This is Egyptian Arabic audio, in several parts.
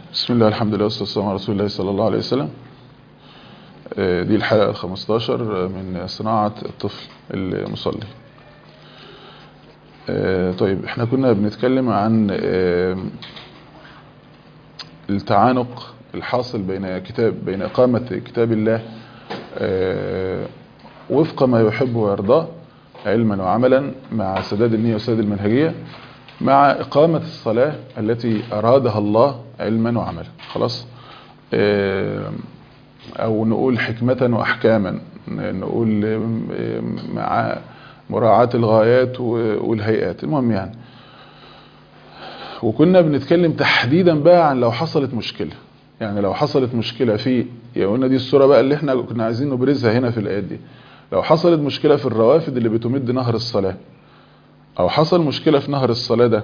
بسم الله الحمد لله والصلاة والسلام على رسول الله صلى الله عليه وسلم دي الحلقة 15 من صناعة الطفل المصلي طيب احنا كنا بنتكلم عن التعانق الحاصل بين كتاب بين إقامة كتاب الله وفق ما يحب ويرضاه علما وعملا مع سداد النية وسداد المنهجية مع إقامة الصلاة التي أرادها الله علما وعملا خلاص أو نقول حكمة وأحكاما نقول مع مراعاة الغايات والهيئات المهم يعني وكنا بنتكلم تحديدا بقى عن لو حصلت مشكلة يعني لو حصلت مشكلة في يعني قلنا دي الصورة بقى اللي احنا كنا عايزين نبرزها هنا في الآيات دي لو حصلت مشكلة في الروافد اللي بتمد نهر الصلاة او حصل مشكلة في نهر الصلاة ده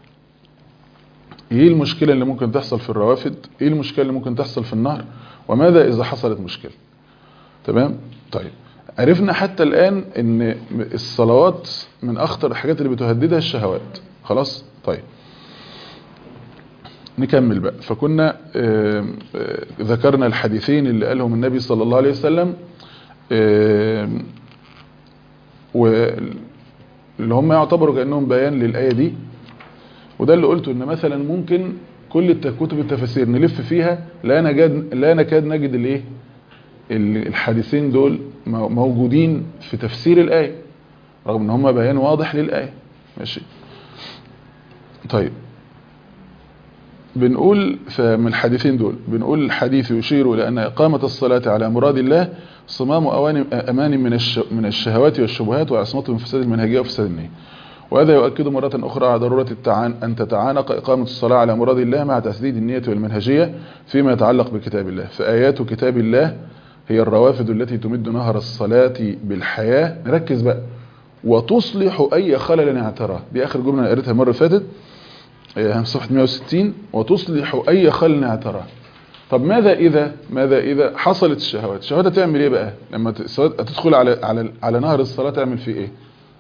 ايه المشكلة اللي ممكن تحصل في الروافد ايه المشكلة اللي ممكن تحصل في النهر وماذا اذا حصلت مشكلة تمام طيب عرفنا حتى الان ان الصلوات من اخطر الحاجات اللي بتهددها الشهوات خلاص طيب نكمل بقى فكنا آآ آآ ذكرنا الحديثين اللي قالهم النبي صلى الله عليه وسلم واللي هم يعتبروا كأنهم بيان للآية دي وده اللي قلته ان مثلا ممكن كل كتب التفاسير نلف فيها لا نكاد لا نكاد نجد الايه الحديثين دول موجودين في تفسير الآية رغم ان هم بيان واضح للآية ماشي طيب بنقول من الحديثين دول بنقول الحديث يشير إلى أن إقامة الصلاة على مراد الله صمام أمان من من الشهوات والشبهات وعصمته من فساد المنهجية وفساد النية وهذا يؤكد مرة أخرى على ضرورة التعان أن تتعانق إقامة الصلاة على مراد الله مع تسديد النية والمنهجية فيما يتعلق بكتاب الله فآيات كتاب الله هي الروافد التي تمد نهر الصلاة بالحياة نركز بقى وتصلح أي خلل اعتراه دي آخر جملة أنا قريتها المرة اللي فاتت صفحة 160 وتصلح أي خلل اعتراه طب ماذا إذا ماذا إذا حصلت الشهوات الشهوات هتعمل إيه بقى لما تدخل على على على نهر الصلاة تعمل فيه إيه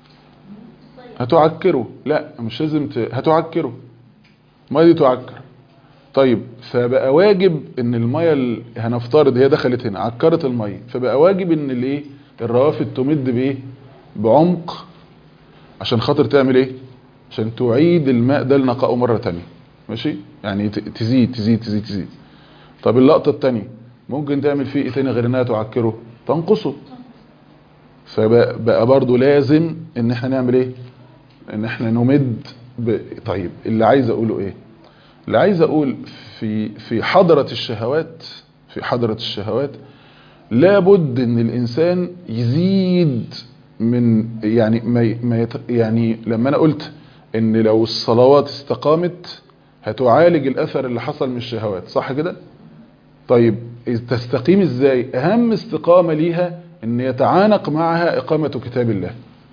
هتعكره لا مش لازم ت... هتعكره الميه دي تعكر طيب فبقى واجب ان الميه ال... هنفترض هي دخلت هنا عكرت الميه فبقى واجب ان الايه الروافد تمد بايه بعمق عشان خاطر تعمل ايه عشان تعيد الماء ده لنقائه مره ثانيه ماشي يعني تزيد تزيد تزيد تزيد طب اللقطه الثانيه ممكن تعمل فيه ايه تاني غير انها تعكره تنقصه فبقى برضه لازم ان احنا نعمل ايه ان احنا نمد ب... طيب اللي عايز اقوله ايه اللي عايز اقول في في حضرة الشهوات في حضرة الشهوات لابد ان الانسان يزيد من يعني ما ما يت... يعني لما انا قلت ان لو الصلوات استقامت هتعالج الاثر اللي حصل من الشهوات صح كده طيب تستقيم ازاي اهم استقامة ليها ان يتعانق معها اقامة كتاب الله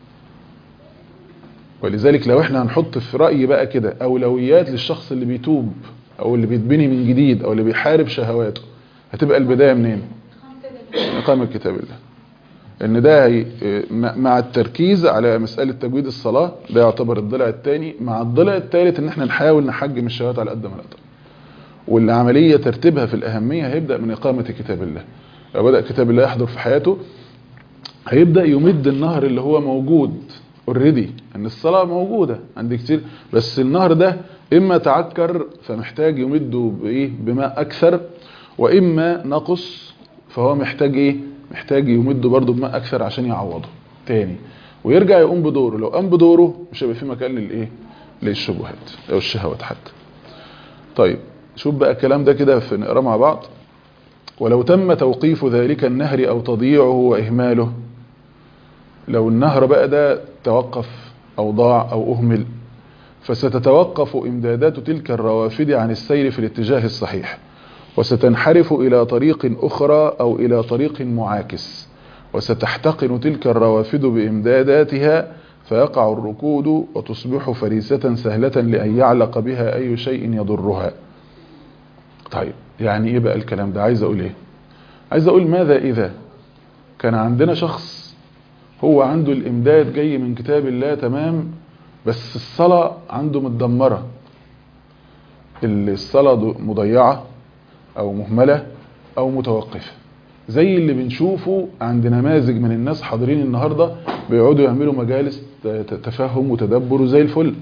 ولذلك لو احنا هنحط في رأي بقى كده اولويات للشخص اللي بيتوب او اللي بيتبني من جديد او اللي بيحارب شهواته هتبقى البداية منين اقامة كتاب الله ان ده هي مع التركيز على مسألة تجويد الصلاة ده يعتبر الضلع الثاني مع الضلع الثالث ان احنا نحاول نحجم الشهوات على قد ما نقدر والعملية ترتيبها في الأهمية هيبدأ من إقامة كتاب الله لو بدأ كتاب الله يحضر في حياته هيبدأ يمد النهر اللي هو موجود اوريدي ان الصلاة موجودة عند كتير بس النهر ده اما تعكر فمحتاج يمده بايه بماء اكثر واما نقص فهو محتاج ايه محتاج يمده برضه بماء اكثر عشان يعوضه تاني ويرجع يقوم بدوره لو قام بدوره مش هيبقى في مكان للايه للشبهات او الشهوات حتى طيب شوف بقى الكلام ده كده في نقرا مع بعض ولو تم توقيف ذلك النهر او تضييعه واهماله لو النهر بقى ده توقف أو ضاع أو أهمل فستتوقف إمدادات تلك الروافد عن السير في الاتجاه الصحيح وستنحرف إلى طريق أخرى أو إلى طريق معاكس وستحتقن تلك الروافد بإمداداتها فيقع الركود وتصبح فريسة سهلة لأن يعلق بها أي شيء يضرها طيب يعني إيه بقى الكلام ده عايز أقول إيه عايز أقول ماذا إذا كان عندنا شخص هو عنده الإمداد جاي من كتاب الله تمام بس الصلاة عنده متدمرة الصلاة مضيعة او مهملة او متوقفة زي اللي بنشوفه عند نماذج من الناس حاضرين النهاردة بيقعدوا يعملوا مجالس تفهم وتدبر زي الفل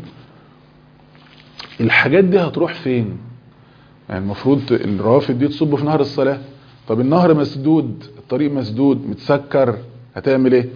الحاجات دي هتروح فين يعني المفروض الروافد دي تصب في نهر الصلاة طب النهر مسدود الطريق مسدود متسكر هتعمل ايه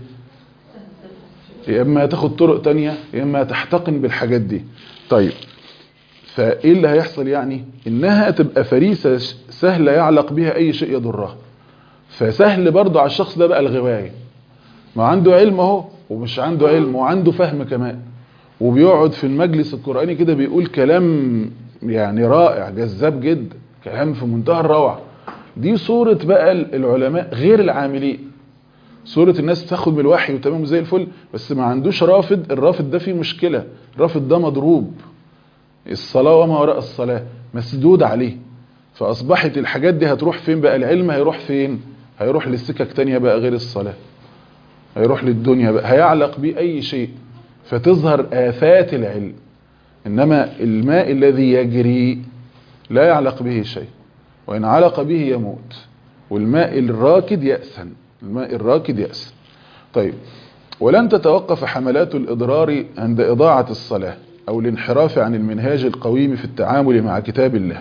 يا اما هتاخد طرق تانية يا اما هتحتقن بالحاجات دي طيب فايه اللي هيحصل يعني انها تبقى فريسة سهلة يعلق بها اي شيء يضرها فسهل برضه على الشخص ده بقى الغواية ما عنده علم اهو ومش عنده علم وعنده فهم كمان وبيقعد في المجلس القرآني كده بيقول كلام يعني رائع جذاب جدا كلام في منتهى الروعة دي صورة بقى العلماء غير العاملين صورة الناس تاخد من الوحي وتمام زي الفل بس ما عندوش رافض الرافض ده فيه مشكلة الرافض ده مضروب الصلاة وما وراء الصلاة مسدود عليه فأصبحت الحاجات دي هتروح فين بقى العلم هيروح فين هيروح للسكك تانية بقى غير الصلاة هيروح للدنيا بقى هيعلق بيه أي شيء فتظهر آفات العلم إنما الماء الذي يجري لا يعلق به شيء وإن علق به يموت والماء الراكد يأسن الماء الراكد يأسن طيب ولن تتوقف حملات الإضرار عند إضاعة الصلاة أو الانحراف عن المنهاج القويم في التعامل مع كتاب الله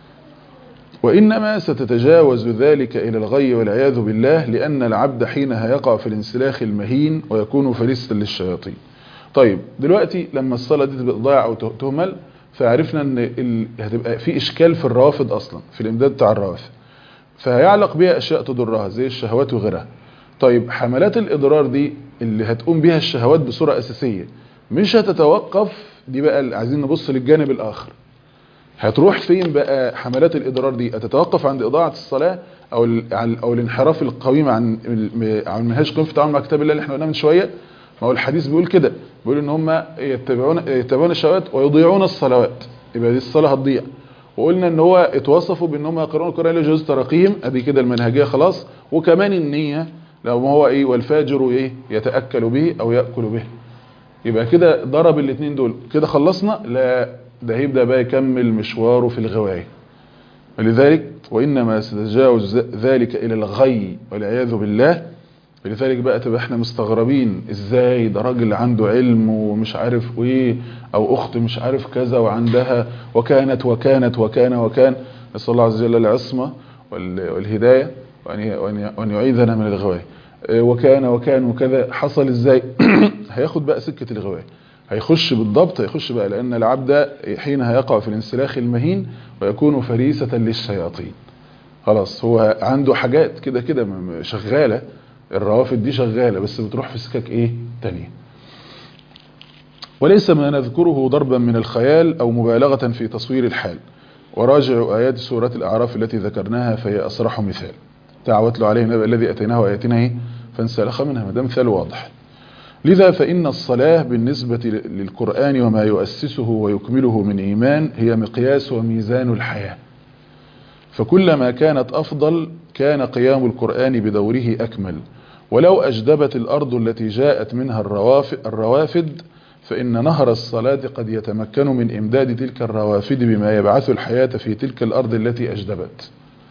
وإنما ستتجاوز ذلك إلى الغي والعياذ بالله لأن العبد حينها يقع في الانسلاخ المهين ويكون فريسا للشياطين طيب دلوقتي لما الصلاة دي تبقى ضايعة أو تهمل فعرفنا ان ال... هتبقى في اشكال في الروافض اصلا في الامداد بتاع الروافض فهيعلق بيها اشياء تضرها زي الشهوات وغيرها طيب حملات الاضرار دي اللي هتقوم بيها الشهوات بصورة اساسية مش هتتوقف دي بقى عايزين نبص للجانب الاخر هتروح فين بقى حملات الاضرار دي هتتوقف عند اضاعة الصلاة او ال... او الانحراف القويم عن عن المنهاج القويم في التعامل مع كتاب الله اللي احنا قلناه من شويه ما هو الحديث بيقول كده بيقول ان هم يتبعون يتبعون الشهوات ويضيعون الصلوات يبقى دي الصلاه هتضيع وقلنا ان هو اتوصفوا بان هم يقرؤون القران لجوز تراقيهم ادي كده المنهجيه خلاص وكمان النيه لو ما هو ايه والفاجر ايه يتاكل به او ياكل به يبقى كده ضرب الاثنين دول كده خلصنا لا ده هيبدا بقى يكمل مشواره في الغوايه ولذلك وانما ستتجاوز ذلك الى الغي والعياذ بالله لذلك بقى تبقى احنا مستغربين ازاي ده راجل عنده علم ومش عارف ايه او اخت مش عارف كذا وعندها وكانت وكانت وكان وكان نسال الله عز وجل العصمه والهدايه وان يعيذنا من الغوايه وكان وكان وكذا حصل ازاي هياخد بقى سكه الغوايه هيخش بالضبط هيخش بقى لان العبد حينها يقع في الانسلاخ المهين ويكون فريسه للشياطين خلاص هو عنده حاجات كده كده شغاله الروافد دي شغالة بس بتروح في سكك ايه تانية وليس ما نذكره ضربا من الخيال او مبالغة في تصوير الحال وراجعوا آيات سورة الأعراف التي ذكرناها فهي أصرح مثال تعوت له عليه النبي الذي أتيناه آياتنا ايه فانسلخ منها ده مثال واضح لذا فإن الصلاة بالنسبة للقرآن وما يؤسسه ويكمله من إيمان هي مقياس وميزان الحياة فكلما كانت أفضل كان قيام القرآن بدوره أكمل ولو أجدبت الأرض التي جاءت منها الروافد فإن نهر الصلاة قد يتمكن من إمداد تلك الروافد بما يبعث الحياة في تلك الأرض التي أجدبت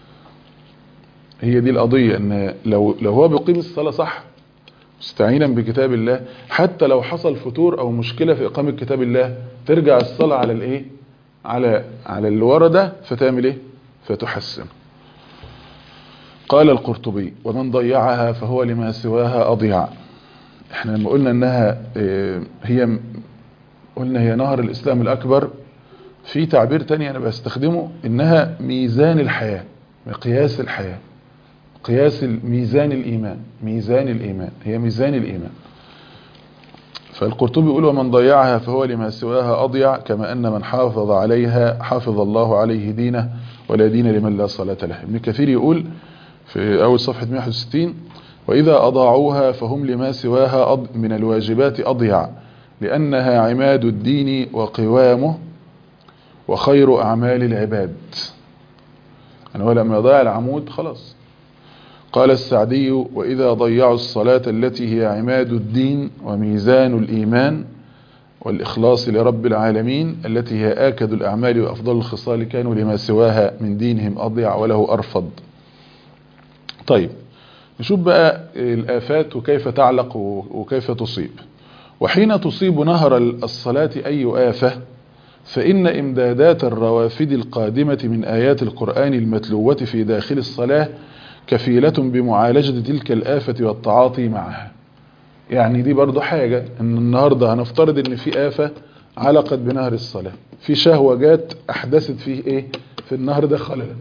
هي دي القضية أن لو, لو هو بيقيم الصلاة صح مستعينا بكتاب الله حتى لو حصل فتور أو مشكلة في إقامة كتاب الله ترجع الصلاة على الإيه على على اللي ورا ده فتعمل إيه فتحسن قال القرطبي ومن ضيعها فهو لما سواها أضيع احنا لما قلنا انها هي قلنا هي نهر الاسلام الاكبر في تعبير تاني انا بستخدمه انها ميزان الحياة مقياس الحياة قياس ميزان الايمان ميزان الايمان هي ميزان الايمان فالقرطبي يقول ومن ضيعها فهو لما سواها أضيع كما أن من حافظ عليها حافظ الله عليه دينه ولا دين لمن لا صلاة له ابن كثير يقول في أول صفحة 161 وإذا أضاعوها فهم لما سواها من الواجبات أضيع لأنها عماد الدين وقوامه وخير أعمال العباد يعني هو لما يضيع العمود خلاص قال السعدي وإذا ضيعوا الصلاة التي هي عماد الدين وميزان الإيمان والإخلاص لرب العالمين التي هي آكد الأعمال وأفضل الخصال كانوا لما سواها من دينهم أضيع وله أرفض طيب نشوف بقى الآفات وكيف تعلق وكيف تصيب وحين تصيب نهر الصلاة أي آفة فإن إمدادات الروافد القادمة من آيات القرآن المتلوة في داخل الصلاة كفيلة بمعالجة تلك الآفة والتعاطي معها يعني دي برضو حاجة ان النهاردة هنفترض ان في آفة علقت بنهر الصلاة في شهوة جات احدثت فيه ايه في النهر ده خللا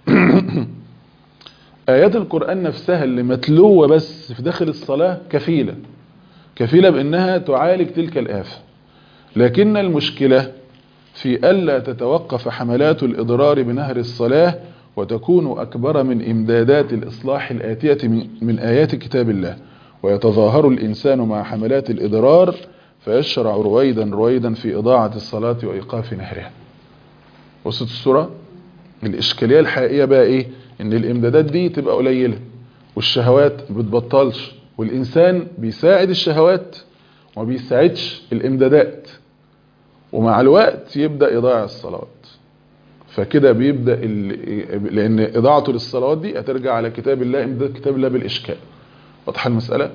آيات القرآن نفسها اللي متلوة بس في داخل الصلاة كفيلة كفيلة بانها تعالج تلك الآفة لكن المشكلة في ألا تتوقف حملات الإضرار بنهر الصلاة وتكون أكبر من إمدادات الإصلاح الآتية من آيات كتاب الله ويتظاهر الإنسان مع حملات الإضرار فيشرع رويدا رويدا في إضاعة الصلاة وإيقاف نهرها وسط الصورة الإشكالية الحقيقية بقى إيه إن الإمدادات دي تبقى قليلة والشهوات بتبطلش والإنسان بيساعد الشهوات وما بيساعدش الإمدادات ومع الوقت يبدأ يضيع الصلوات فكده بيبدأ لأن إضاعته للصلوات دي هترجع على كتاب الله إمداد كتاب الله بالإشكال واضحة المسألة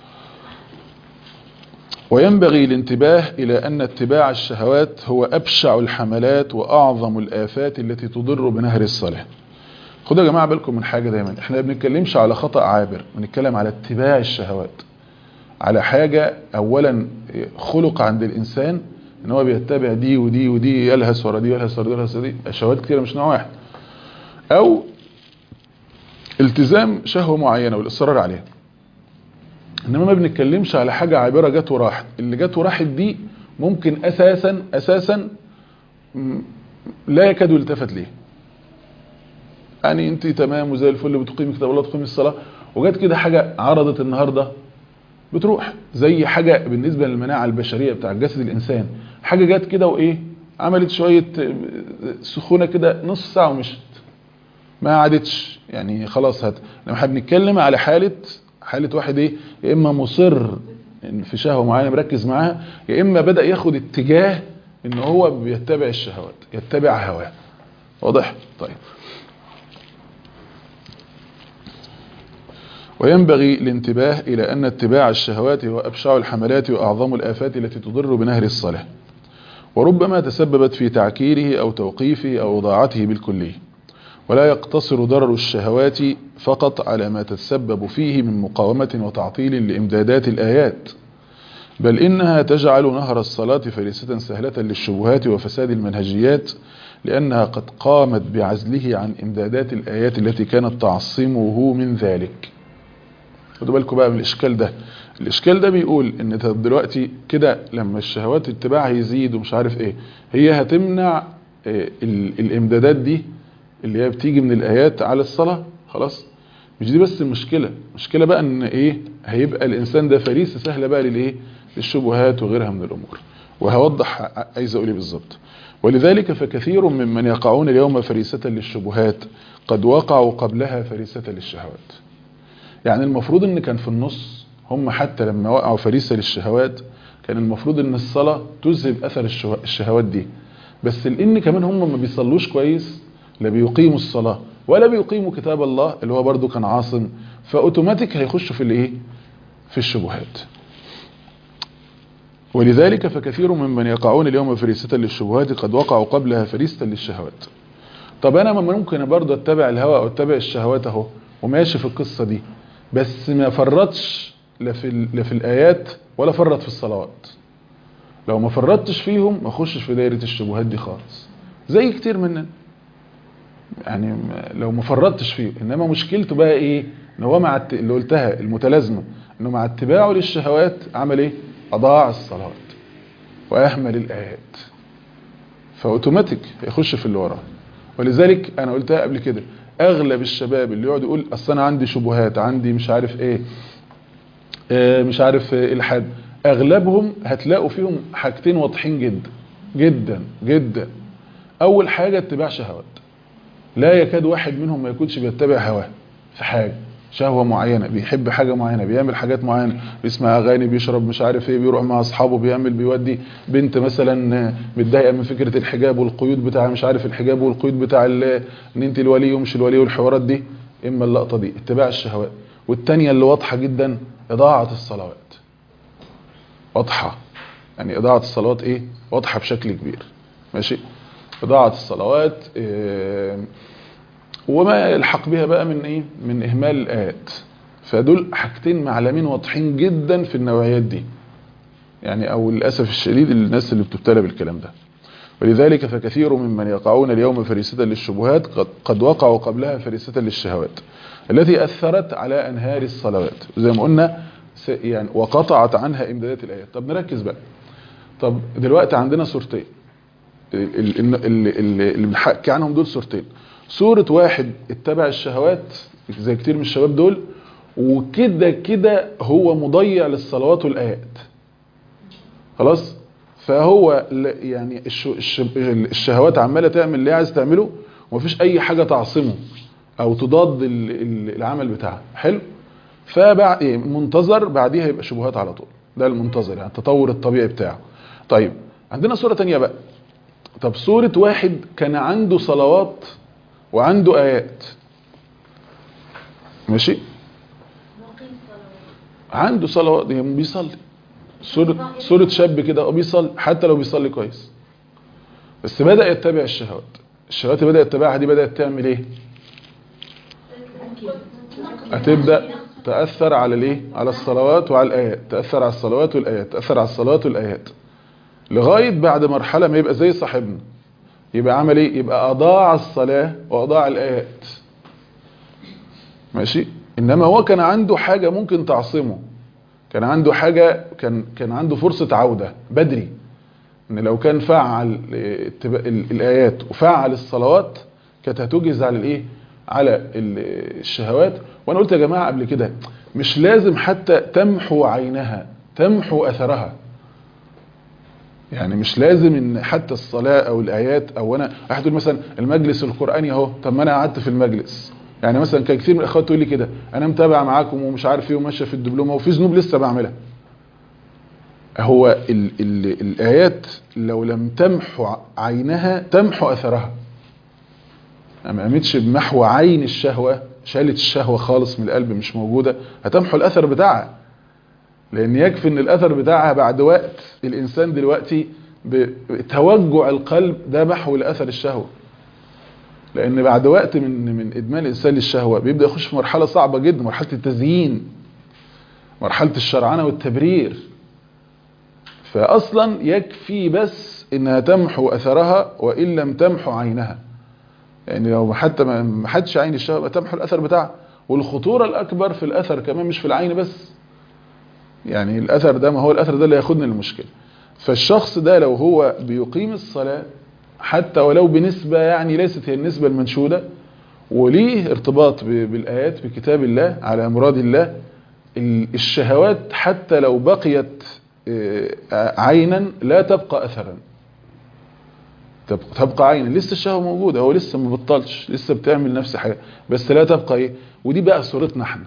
وينبغي الانتباه إلى أن اتباع الشهوات هو أبشع الحملات وأعظم الآفات التي تضر بنهر الصلاة خدوا يا جماعة بالكم من حاجة دايما احنا ما بنتكلمش على خطأ عابر بنتكلم على اتباع الشهوات على حاجة أولا خلق عند الإنسان ان هو بيتبع دي ودي ودي يلهس ورا دي يلهس ورا دي يلهس ورا دي شهوات كتيرة مش نوع واحد أو التزام شهوة معينة والإصرار عليها انما ما بنتكلمش على حاجة عابرة جت وراحت اللي جت وراحت دي ممكن اساسا اساسا لا يكاد يلتفت ليه يعني انت تمام وزي الفل بتقيم كتاب الله تقيم الصلاة وجت كده حاجة عرضت النهاردة بتروح زي حاجة بالنسبة للمناعة البشرية بتاع جسد الانسان حاجة جت كده وايه عملت شوية سخونة كده نص ساعة ومشت ما عادتش يعني خلاص هات لما احنا بنتكلم على حالة حالة واحد ايه يا اما مصر في شهوة معينة مركز معاها يا اما بدأ ياخد اتجاه ان هو بيتبع الشهوات يتبع هواه واضح طيب وينبغي الانتباه إلى أن اتباع الشهوات هو أبشع الحملات وأعظم الآفات التي تضر بنهر الصلاة وربما تسببت في تعكيره أو توقيفه أو إضاعته بالكلية ولا يقتصر ضرر الشهوات فقط على ما تتسبب فيه من مقاومة وتعطيل لإمدادات الآيات بل إنها تجعل نهر الصلاة فريسة سهلة للشبهات وفساد المنهجيات لأنها قد قامت بعزله عن إمدادات الآيات التي كانت تعصمه من ذلك خدوا بالكم بقى من الإشكال ده الإشكال ده بيقول إن دلوقتي كده لما الشهوات اتباعها يزيد ومش عارف إيه هي هتمنع الإمدادات دي اللي هي بتيجي من الآيات على الصلاة خلاص مش دي بس المشكلة المشكلة بقى ان ايه هيبقى الانسان ده فريسة سهلة بقى للايه للشبهات وغيرها من الامور وهوضح عايز اقول ايه بالظبط ولذلك فكثير ممن يقعون اليوم فريسة للشبهات قد وقعوا قبلها فريسة للشهوات يعني المفروض ان كان في النص هم حتى لما وقعوا فريسة للشهوات كان المفروض ان الصلاة تذهب اثر الشهوات دي بس لان كمان هم ما بيصلوش كويس لا بيقيموا الصلاة ولا بيقيموا كتاب الله اللي هو برضو كان عاصم فاوتوماتيك هيخشوا في الايه في الشبهات ولذلك فكثير ممن يقعون اليوم فريسة للشبهات قد وقعوا قبلها فريسة للشهوات طب انا ممكن برضو اتبع الهوى او اتبع الشهوات اهو وماشي في القصة دي بس ما فرطش لا في, لا في الايات ولا فرط في الصلوات لو ما فرطتش فيهم ما اخشش في دايرة الشبهات دي خالص زي كتير مننا يعني لو ما فرطتش فيه انما مشكلته بقى ايه ان هو مع الت... اللي قلتها المتلازمه انه مع اتباعه للشهوات عمل ايه اضاع الصلاه واهمل الايات فاوتوماتيك هيخش في اللي وراه ولذلك انا قلتها قبل كده اغلب الشباب اللي يقعد يقول اصل انا عندي شبهات عندي مش عارف ايه, إيه مش عارف إيه الحد اغلبهم هتلاقوا فيهم حاجتين واضحين جدا جدا جدا اول حاجه اتباع شهوات لا يكاد واحد منهم ما يكونش بيتبع هواه في حاجة شهوة معينة بيحب حاجة معينة بيعمل حاجات معينة بيسمع أغاني بيشرب مش عارف ايه بيروح مع أصحابه بيعمل بيودي بنت مثلا متضايقة من فكرة الحجاب والقيود بتاع مش عارف الحجاب والقيود بتاع ان انت الولي ومش الولي والحوارات دي إما اللقطة دي اتباع الشهوات والتانية اللي واضحة جدا إضاعة الصلوات واضحة يعني إضاعة الصلوات ايه واضحة بشكل كبير ماشي إضاعة الصلوات إيه وما يلحق بها بقى من ايه من اهمال الايات فدول حاجتين معلمين واضحين جدا في النوعيات دي يعني او للاسف الشديد الناس اللي بتبتلى بالكلام ده ولذلك فكثير ممن يقعون اليوم فريسة للشبهات قد, قد وقعوا قبلها فريسة للشهوات التي اثرت على انهار الصلوات زي ما قلنا يعني وقطعت عنها امدادات الايات طب نركز بقى طب دلوقتي عندنا صورتين اللي بنحكي عنهم دول صورتين صورة واحد اتبع الشهوات زي كتير من الشباب دول وكده كده هو مضيع للصلوات والآيات خلاص فهو يعني الشهوات عمالة تعمل اللي عايز تعمله ومفيش اي حاجة تعصمه او تضاد العمل بتاعه حلو فبعد منتظر بعديها يبقى شبهات على طول ده المنتظر يعني التطور الطبيعي بتاعه طيب عندنا صورة تانية بقى طب صورة واحد كان عنده صلوات وعنده آيات ماشي عنده صلوات يعني بيصلي صورة, صورة شاب كده بيصلي حتى لو بيصلي كويس بس بدأ يتبع الشهوات الشهوات اللي بدأ يتبعها دي بدأت تعمل ايه هتبدأ تأثر على الايه على الصلوات وعلى الآيات تأثر على الصلوات والآيات تأثر على الصلوات والآيات لغاية بعد مرحلة ما يبقى زي صاحبنا يبقى عمل ايه يبقى اضاع الصلاة واضاع الايات ماشي انما هو كان عنده حاجة ممكن تعصمه كان عنده حاجة كان كان عنده فرصة عودة بدري ان لو كان فعل الايات وفعل الصلوات كانت هتجز على الايه على الشهوات وانا قلت يا جماعة قبل كده مش لازم حتى تمحو عينها تمحو اثرها يعني مش لازم ان حتى الصلاة او الايات او انا واحد يقول مثلا المجلس القرآني اهو طب ما انا قعدت في المجلس يعني مثلا كان كثير من الاخوات تقول لي كده انا متابع معاكم ومش عارف ايه وماشيه في الدبلومه وفي ذنوب لسه بعملها هو ال ال الايات لو لم تمحو عينها تمحو اثرها ما قامتش بمحو عين الشهوه شالت الشهوه خالص من القلب مش موجوده هتمحو الاثر بتاعها لان يكفي ان الاثر بتاعها بعد وقت الانسان دلوقتي بتوجع القلب ده محو لاثر الشهوه لان بعد وقت من من ادمان الانسان للشهوه بيبدا يخش في مرحله صعبه جدا مرحله التزيين مرحله الشرعنه والتبرير فاصلا يكفي بس انها تمحو اثرها وان لم تمحو عينها يعني لو حتى ما حدش عين الشهوه تمحو الاثر بتاعها والخطوره الاكبر في الاثر كمان مش في العين بس يعني الاثر ده ما هو الاثر ده اللي ياخدنا للمشكله فالشخص ده لو هو بيقيم الصلاه حتى ولو بنسبة يعني ليست هي النسبة المنشودة وليه ارتباط بالآيات بكتاب الله على مراد الله الشهوات حتى لو بقيت عينا لا تبقى أثرا تبقى عينا لسه الشهوة موجودة هو لسه ما بطلش لسه بتعمل نفس حاجة بس لا تبقى ايه ودي بقى صورتنا احنا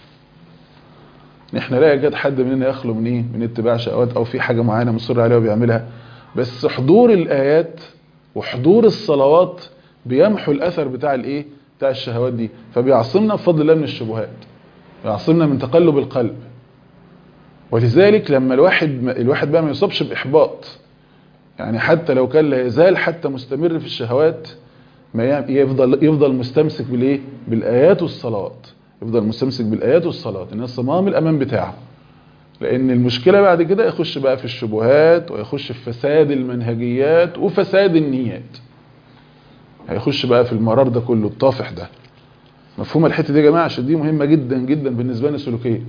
احنا لا يوجد حد مننا يخلو من ايه من اتباع شهوات او في حاجة معينة مصر عليها وبيعملها بس حضور الآيات وحضور الصلوات بيمحو الاثر بتاع الايه بتاع الشهوات دي فبيعصمنا بفضل الله من الشبهات بيعصمنا من تقلب القلب ولذلك لما الواحد الواحد بقى ما يصابش باحباط يعني حتى لو كان لا يزال حتى مستمر في الشهوات ما يفضل يفضل مستمسك بالايه بالايات والصلوات يفضل مستمسك بالايات والصلوات ان الصمام الامان بتاعه لان المشكلة بعد كده يخش بقى في الشبهات ويخش في فساد المنهجيات وفساد النيات هيخش بقى في المرار ده كله الطافح ده مفهوم الحته دي يا جماعه عشان دي مهمه جدا جدا بالنسبه لنا سلوكيا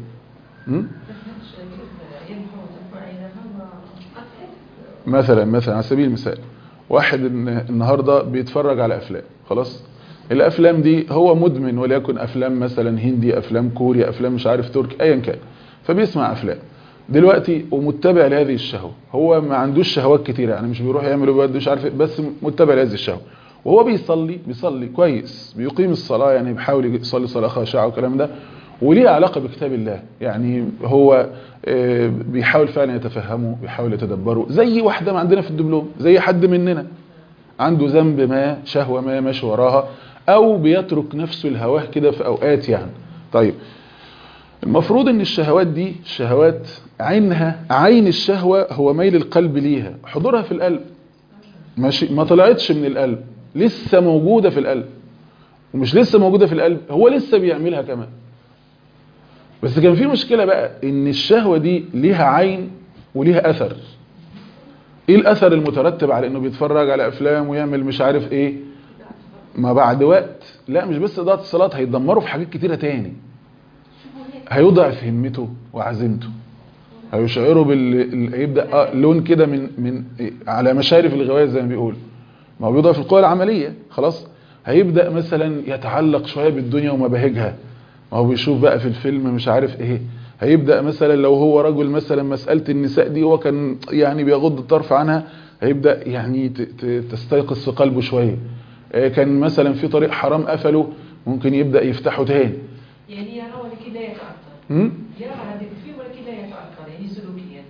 مثلا مثلا على سبيل المثال واحد النهارده بيتفرج على افلام خلاص الافلام دي هو مدمن وليكن افلام مثلا هندي افلام كوري افلام مش عارف تركي ايا كان فبيسمع افلام دلوقتي ومتبع لهذه الشهوه هو ما عندوش شهوات كتيره يعني مش بيروح يعمل بيد مش عارف بس متبع لهذه الشهوه وهو بيصلي بيصلي كويس بيقيم الصلاه يعني بيحاول يصلي صلاه خاشعه والكلام ده وليه علاقة بكتاب الله يعني هو آه، بيحاول فعلا يتفهمه بيحاول يتدبره زي واحدة ما عندنا في الدبلوم زي حد مننا عنده ذنب ما شهوة ما ماشي وراها او بيترك نفسه الهواه كده في اوقات يعني طيب المفروض ان الشهوات دي الشهوات عينها عين الشهوة هو ميل القلب ليها حضورها في القلب ماشي ما طلعتش من القلب لسه موجودة في القلب ومش لسه موجودة في القلب هو لسه بيعملها كمان بس كان في مشكلة بقى ان الشهوة دي ليها عين وليها اثر ايه الاثر المترتب على انه بيتفرج على افلام ويعمل مش عارف ايه ما بعد وقت لا مش بس اضاعة الصلاة هيتدمروا في حاجات كتيرة تاني هيضعف همته وعزيمته هيشعره بال ال- هيبدا آه لون كده من من إيه؟ على مشارف الغواية زي ما بيقول ما هو بيضعف القوى العملية خلاص هيبدا مثلا يتعلق شوية بالدنيا ومباهجها ما هو بيشوف بقى في الفيلم مش عارف ايه هيبدا مثلا لو هو رجل مثلا مسألة النساء دي هو كان يعني بيغض الطرف عنها هيبدا يعني ت- ت- تستيقظ في قلبه شوية آه، كان مثلا في طريق حرام قفله ممكن يبدا يفتحه تاني يعني يرى ولا كده يتأثر م? يرى هذا الفيلم ولا كده يتأثر يعني سلوكيا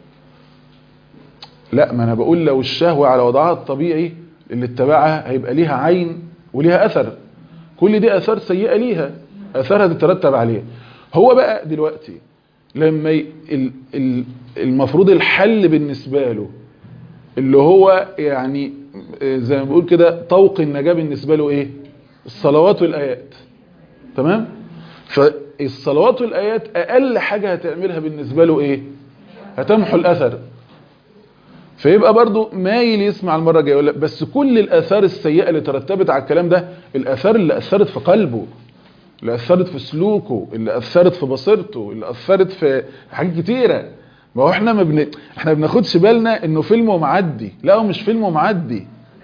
لا ما انا بقول لو الشهوة على وضعها الطبيعي اللي اتبعها هيبقى ليها عين وليها اثر كل دي اثار سيئة ليها اثارها تترتب عليها هو بقى دلوقتي لما ي... ال... ال... المفروض الحل بالنسبة له اللي هو يعني آه، زي ما بقول كده طوق النجاة بالنسبة له ايه الصلوات والايات تمام فالصلوات والايات اقل حاجة هتعملها بالنسبة له ايه هتمحو الاثر فيبقى برضو مايل يسمع المرة الجاية يقول لك بس كل الآثار السيئة اللي ترتبت على الكلام ده الآثار اللي أثرت في قلبه اللي أثرت في سلوكه اللي أثرت في بصيرته اللي أثرت في حاجات كتيرة ما هو احنا ما بن... احنا بناخدش بالنا انه فيلم معدي لا هو مش فيلم معدي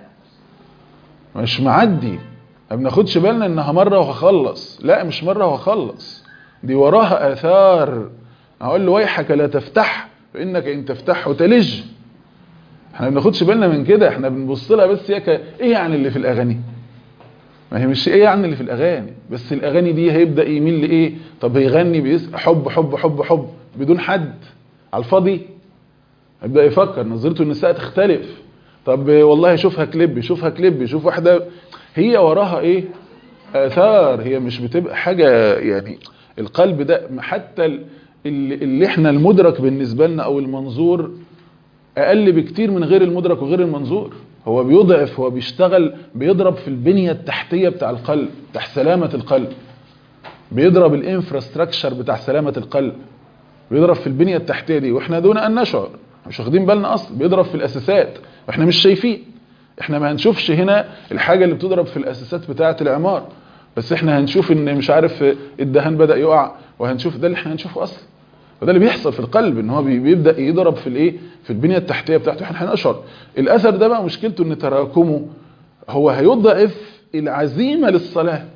مش معدي ما بناخدش بالنا انها مرة وهخلص لا مش مرة وهخلص دي وراها آثار اقول له ويحك لا تفتح فإنك إن تفتحه تلج احنا ما بناخدش بالنا من كده احنا بنبص لها بس هي ك... ايه يعني اللي في الاغاني ما هي مش ايه يعني اللي في الاغاني بس الاغاني دي هيبدا يميل لايه طب هيغني بيس حب حب حب حب بدون حد على الفاضي هيبدا يفكر نظرته النساء تختلف طب والله يشوفها كليب يشوفها كليب يشوف واحده هي وراها ايه اثار هي مش بتبقى حاجه يعني القلب ده حتى ال- اللي اللي احنا المدرك بالنسبه لنا او المنظور اقل بكتير من غير المدرك وغير المنظور هو بيضعف هو بيشتغل بيضرب في البنية التحتية بتاع القلب بتاع سلامة القلب بيضرب الانفراستراكشر بتاع سلامة القلب بيضرب في البنية التحتية دي واحنا دون ان نشعر مش واخدين بالنا اصلا بيضرب في الاساسات واحنا مش شايفين احنا ما هنشوفش هنا الحاجة اللي بتضرب في الاساسات بتاعة العمار بس احنا هنشوف ان مش عارف الدهان بدأ يقع وهنشوف ده اللي احنا هنشوفه اصلا وده اللي بيحصل في القلب ان هو بي- بيبدا يضرب في الايه في البنيه التحتيه بتاعته احنا هنشعر الاثر ده بقى مشكلته ان تراكمه هو هيضعف العزيمه للصلاه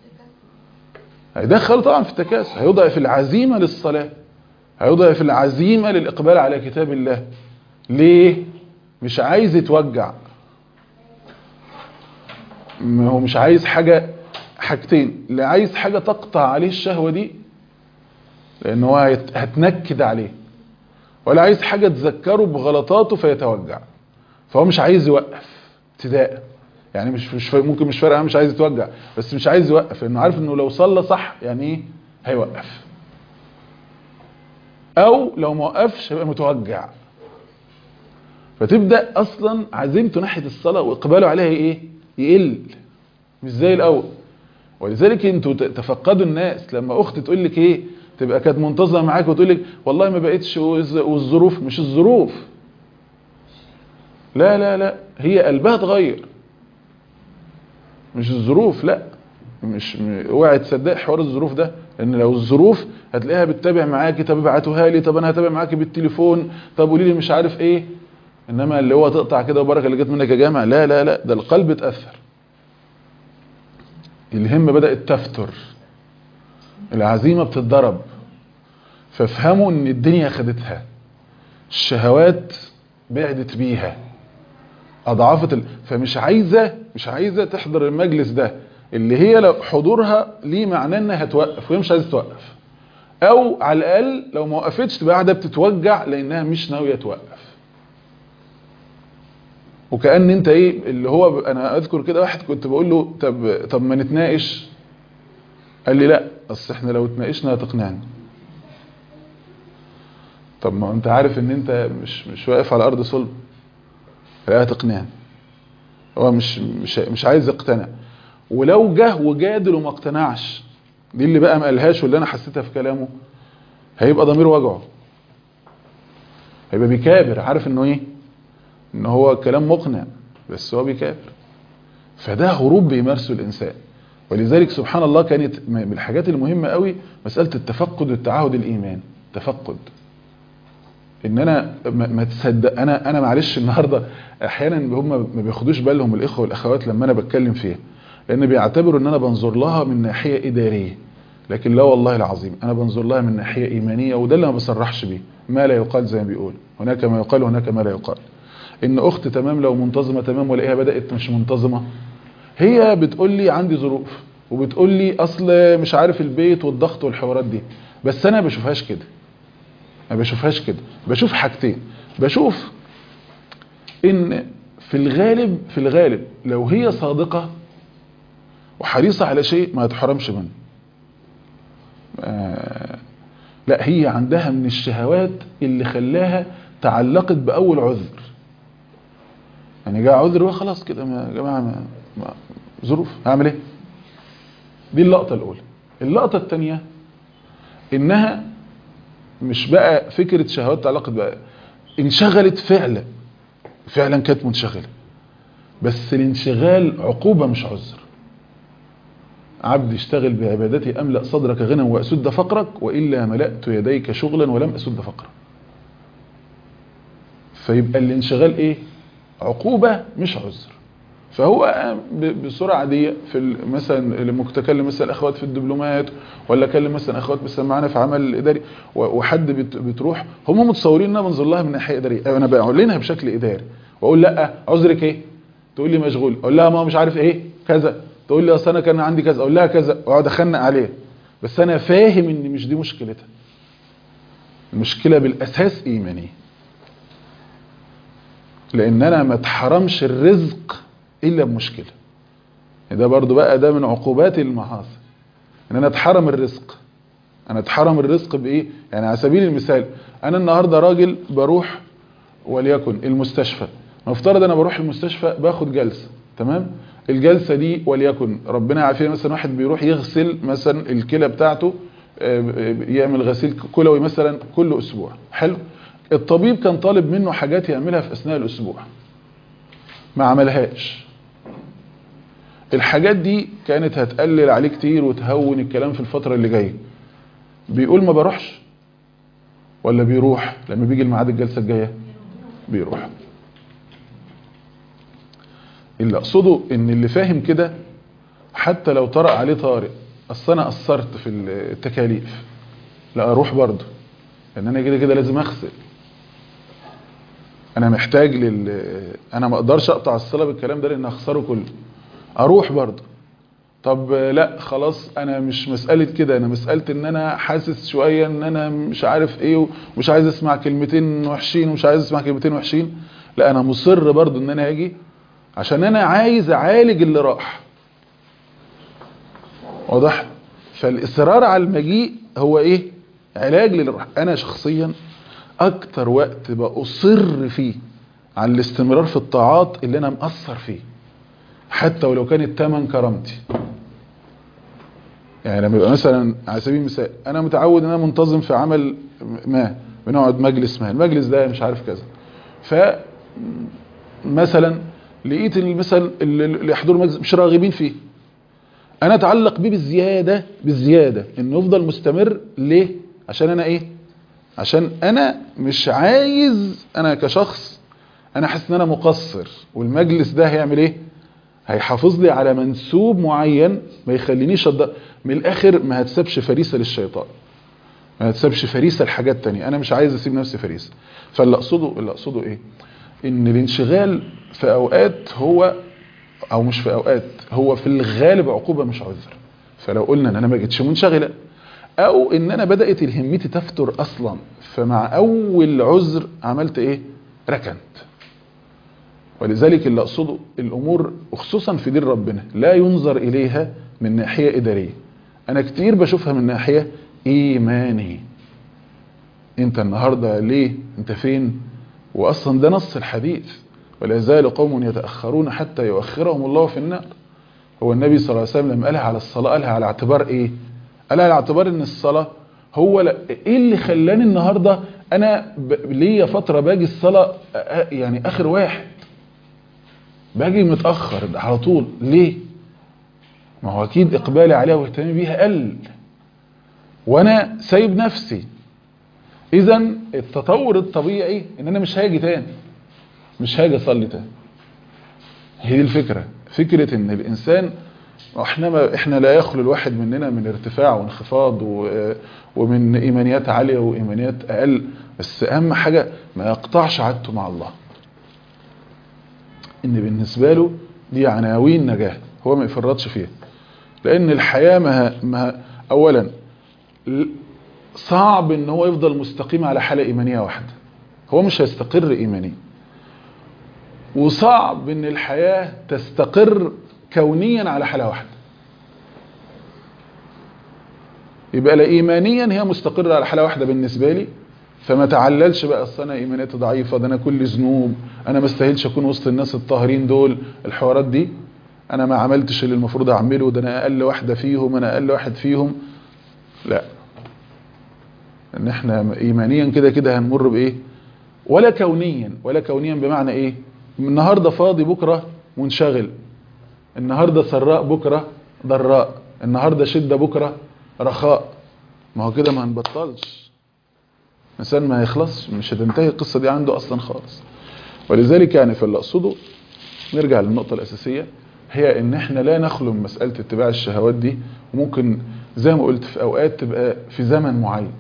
هيدخل طبعا في التكاسل هيضعف العزيمه للصلاه هيضعف العزيمه للاقبال على كتاب الله ليه مش عايز يتوجع ما هو مش عايز حاجه حاجتين لا عايز حاجه تقطع عليه الشهوه دي لان هو هيت- هتنكد عليه ولا عايز حاجة تذكره بغلطاته فيتوجع فهو مش عايز يوقف ابتداء يعني مش مش فا- ممكن مش فارقه مش عايز يتوجع بس مش عايز يوقف لانه عارف انه لو صلى صح يعني ايه هيوقف او لو ما وقفش هيبقى متوجع فتبدا اصلا عزيمته ناحيه الصلاه واقباله عليها ايه يقل مش زي الاول ولذلك انتوا ت- تفقدوا الناس لما اخت تقول لك ايه تبقى كانت منتظره معاك وتقول لك والله ما بقتش والز- والظروف مش الظروف لا لا لا هي قلبها اتغير مش الظروف لا مش م- اوعي تصدق حوار الظروف ده لان لو الظروف هتلاقيها بتتابع معاكي طب ابعتوها لي طب انا هتابع معاكي بالتليفون طب قولي لي مش عارف ايه انما اللي هو تقطع كده وبركه اللي جت منك يا جامع لا لا لا ده القلب اتاثر الهمه بدات تفتر العزيمه بتتضرب فافهموا ان الدنيا خدتها الشهوات بعدت بيها اضعافت ال... فمش عايزه مش عايزه تحضر المجلس ده اللي هي لو حضورها ليه معناه انها هتوقف وهي مش عايزه توقف او على الاقل لو ما وقفتش تبقى قاعده بتتوجع لانها مش ناويه توقف وكأن انت ايه اللي هو انا اذكر كده واحد كنت بقول له طب طب ما نتناقش قال لي لا اصل احنا لو اتناقشنا هتقنعني طب ما انت عارف ان انت مش مش واقف على ارض صلب لا هتقنعني هو مش مش مش عايز يقتنع ولو جه وجادل وما اقتنعش دي اللي بقى ما قالهاش واللي انا حسيتها في كلامه هيبقى ضميره وجعه هيبقى بيكابر عارف انه ايه ان هو كلام مقنع بس هو بيكابر فده هروب بيمارسه الانسان ولذلك سبحان الله كانت من الحاجات المهمة قوي مسألة التفقد والتعهد الإيمان تفقد ان انا ما ما تصدق انا انا معلش النهارده احيانا هم ما بياخدوش بالهم الاخوه والاخوات لما انا بتكلم فيها لان بيعتبروا ان انا بنظر لها من ناحيه اداريه لكن لا والله العظيم انا بنظر لها من ناحيه ايمانيه وده اللي ما بصرحش بيه ما لا يقال زي ما بيقول هناك ما يقال وهناك ما لا يقال ان اخت تمام لو منتظمه تمام والاقيها بدات مش منتظمه هي بتقول لي عندي ظروف وبتقول لي اصل مش عارف البيت والضغط والحوارات دي بس انا ما بشوفهاش كده ما بشوفهاش كده بشوف حاجتين بشوف ان في الغالب في الغالب لو هي صادقة وحريصة على شيء ما تحرمش منه آه لا هي عندها من الشهوات اللي خلاها تعلقت بأول عذر يعني جاء عذر وخلاص كده يا جماعة ما ما ظروف هعمل ايه دي اللقطة الأولى اللقطة الثانية إنها مش بقى فكرة شهوات تعلقت بقى انشغلت فعلا فعلا كانت منشغلة بس الانشغال عقوبة مش عذر عبد اشتغل بعبادتي أملأ صدرك غنى وأسد فقرك وإلا ملأت يديك شغلا ولم أسد فقرك فيبقى الانشغال ايه عقوبة مش عذر فهو بصورة عادية في مثلا لما كنت اكلم مثلا اخوات في الدبلومات ولا اكلم مثلا اخوات مثلا معانا في عمل اداري وحد بتروح هم متصورين ان انا بنظر لها من ناحيه اداريه انا بعلنها بشكل اداري واقول لا عذرك ايه تقول لي مشغول اقول لها ما مش عارف ايه كذا تقول لي اصل انا كان عندي كذا اقول لها كذا واقعد اخنق عليها بس انا فاهم ان مش دي مشكلتها المشكله بالاساس ايمانيه لان انا ما اتحرمش الرزق الا بمشكله ده برضو بقى ده من عقوبات المعاصي ان انا اتحرم الرزق انا اتحرم الرزق بايه يعني على سبيل المثال انا النهارده راجل بروح وليكن المستشفى نفترض انا بروح المستشفى باخد جلسه تمام الجلسه دي وليكن ربنا يعافينا مثلا واحد بيروح يغسل مثلا الكلى بتاعته يعمل غسيل كلوي مثلا كل اسبوع حلو الطبيب كان طالب منه حاجات يعملها في اثناء الاسبوع ما عملهاش الحاجات دي كانت هتقلل عليه كتير وتهون الكلام في الفترة اللي جاية بيقول ما بروحش ولا بيروح لما بيجي الميعاد الجلسة الجاية بيروح اللي اقصده ان اللي فاهم كده حتى لو طرأ عليه طارئ اصل انا قصرت في التكاليف لا اروح برضه لان انا كده كده لازم اغسل انا محتاج لل انا ما اقدرش اقطع الصلاه بالكلام ده لان اخسره كله اروح برضه طب لا خلاص انا مش مساله كده انا مساله ان انا حاسس شويه ان انا مش عارف ايه ومش عايز اسمع كلمتين وحشين ومش عايز اسمع كلمتين وحشين لا انا مصر برضه ان انا اجي عشان انا عايز اعالج اللي راح واضح فالاصرار على المجيء هو ايه علاج للي راح انا شخصيا اكتر وقت بأصر فيه على الاستمرار في الطاعات اللي انا مأثر فيه حتى ولو كانت تمن كرامتي يعني لما يبقى مثلا على سبيل المثال انا متعود ان انا منتظم في عمل ما بنقعد مجلس ما المجلس ده مش عارف كذا ف مثلا لقيت مثلا اللي يحضروا مجلس مش راغبين فيه انا اتعلق بيه بالزياده بالزياده انه يفضل مستمر ليه عشان انا ايه عشان انا مش عايز انا كشخص انا حاسس ان انا مقصر والمجلس ده هيعمل ايه هيحافظ لي على منسوب معين ما يخلينيش أض... من الاخر ما هتسبش فريسه للشيطان ما هتسبش فريسه لحاجات تانية انا مش عايز اسيب نفسي فريسه فاللي اقصده اللي اقصده ايه ان الانشغال في اوقات هو او مش في اوقات هو في الغالب عقوبه مش عذر فلو قلنا ان انا ما جيتش منشغله او ان انا بدات همتي تفتر اصلا فمع اول عذر عملت ايه ركنت ولذلك اللي اقصده الامور وخصوصا في دين ربنا لا ينظر اليها من ناحيه اداريه انا كتير بشوفها من ناحيه ايمانيه انت النهارده ليه انت فين واصلا ده نص الحديث ولا يزال قوم يتاخرون حتى يؤخرهم الله في النار هو النبي صلى الله عليه وسلم لما قالها على الصلاه قالها على اعتبار ايه قالها على اعتبار ان الصلاه هو لا ايه اللي خلاني النهارده انا ب... ليا فتره باجي الصلاه أ- يعني اخر واحد باجي متاخر على طول ليه ما هو اكيد اقبالي عليها واهتمامي بيها قل وانا سايب نفسي اذا التطور الطبيعي ان انا مش هاجي تاني مش هاجي اصلي تاني هي دي الفكره فكره ان الانسان احنا ما احنا لا يخلو الواحد مننا من ارتفاع وانخفاض و- ومن ايمانيات عاليه وايمانيات اقل بس اهم حاجه ما يقطعش عادته مع الله ان بالنسبه له دي عناوين نجاه هو ما يفرطش فيها لان الحياه ما ما اولا ل- صعب ان هو يفضل مستقيم على حاله ايمانيه واحده هو مش هيستقر ايمانيا وصعب ان الحياه تستقر كونيا على حاله واحده يبقى لا ايمانيا هي مستقره على حاله واحده بالنسبه لي فما تعللش بقى اصل انا ايمانيتي ضعيفه ده انا كل ذنوب انا ما استاهلش اكون وسط الناس الطاهرين دول الحوارات دي انا ما عملتش اللي المفروض اعمله ده انا اقل واحده فيهم انا اقل واحد فيهم لا ان احنا ايمانيا كده كده هنمر بايه ولا كونيا ولا كونيا بمعنى ايه النهارده فاضي بكره منشغل النهارده سراء بكره ضراء النهارده شده بكره رخاء ما هو كده ما هنبطلش الانسان ما هيخلصش مش هتنتهي القصه دي عنده اصلا خالص ولذلك يعني في اللي اقصده نرجع للنقطه الاساسيه هي ان احنا لا نخلو من مساله اتباع الشهوات دي وممكن زي ما قلت في اوقات تبقى في زمن معين